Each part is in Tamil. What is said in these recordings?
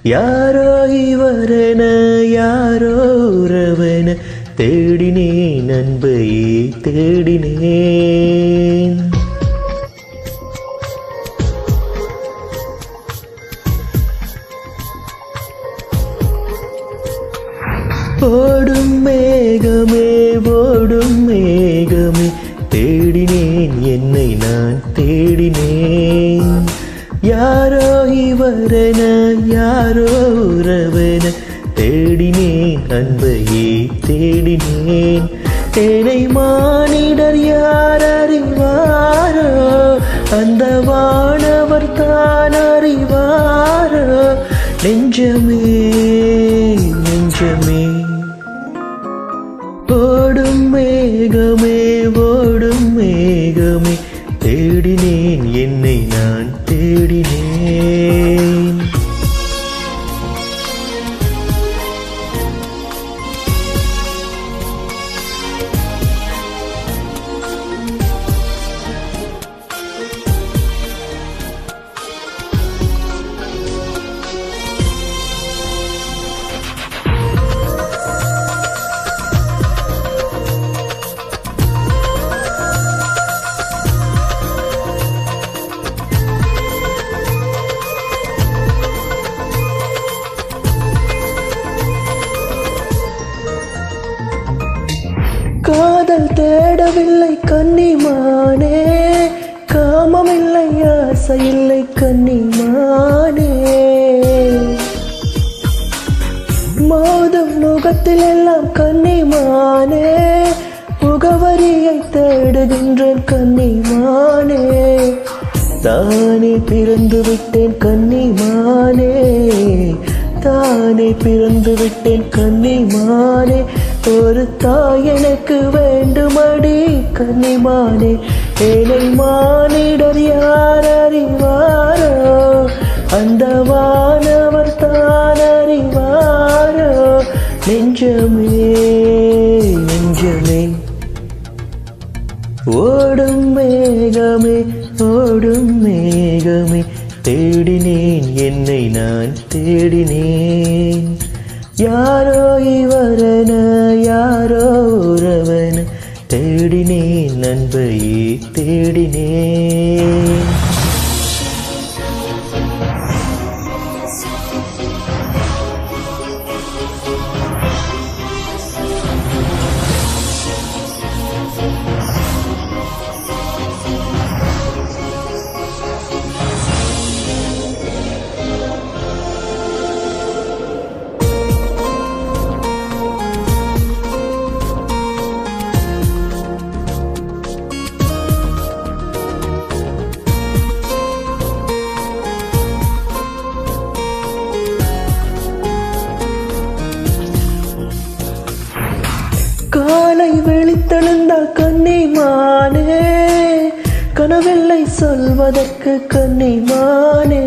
யாரோ இவரென யாரோ உறவென தேடினேன் அன்பையே தேடினேன் ஓடும் மேகமே ஓடும் மேகமே தேடினேன் என்னை நான் தேடினேன் யாரோ இவரென யாரோ உறவென தேடினேன் அன்பையே தேடினேன் என்னை மானிடர் யார் அறிவாரோ அந்த வானவர் தான் அறிவாரோ நெஞ்சமே நெஞ்சமே ஓடும் மேகமே ஓடும் மேகமே தேடினேன் என்னை நான் தேடினேன் காதல் தேடவில்லை கன்னிமானே காமமில்லை ஆசை இல்லை கன்னிமானே மோதும் முகத்தில் எல்லாம் கன்னிமானே முகவரியை தேடுகின்றேன் கன்னிமானே தானே பிறந்து விட்டேன் கன்னிமானே தானே பிறந்து விட்டேன் கன்னிமானே ஒரு தாய் எனக்கு வேண்டுமடி கன்னிமானே ஏழை மானிடர் யார் அறிவாரோ அந்த வானவர் தான் அறிவாரோ நெஞ்சமே நெஞ்சமே ஓடும் மேகமே ஓடும் மேகமே தேடினேன் என்னை நான் தேடினேன் யாரோ இவரென யாரோ உறவென தேடினேன் நண்பையே தேடினேன் காலை விழித்தெழுந்தால் கன்னிமானே கனவில்லை சொல்வதற்கு கன்னிமானே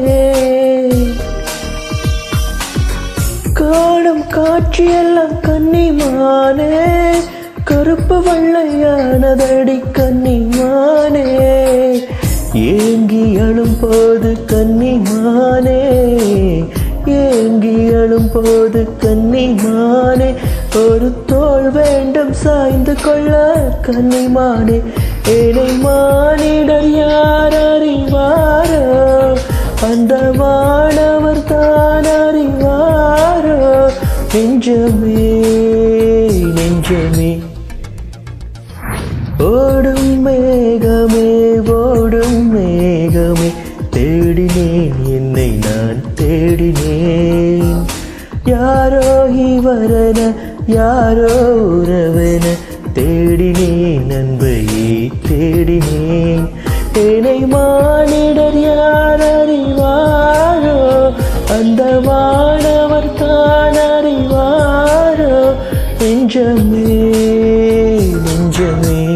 காணும் காட்சியெல்லாம் கன்னிமானே கருப்பு வெள்ளையானதடி கன்னிமானே ஏங்கி அழும் போது கன்னிமானே ஏங்கி அழும் போது கன்னிமானே ஒரு தோள் வேண்டும் சாய்ந்து கொள்ள கன்னிமானே ஏழை மானிடர் யார் அறிவாரோ அந்த வானவர் தான் அறிவாரோ நெஞ்சமே நெஞ்சமே ஓடும் மேகமே ஓடும் மேகமே தேடினேன் என்னை நான் தேடினேன் யாரோ இவரென யாரோ உறவென தேடினேன் அன்பையே தேடினேன் என்னை மானிடர் யார் அறிவாரோ அந்த வானவர் தான் அறிவாரோ நெஞ்சமே நெஞ்சமே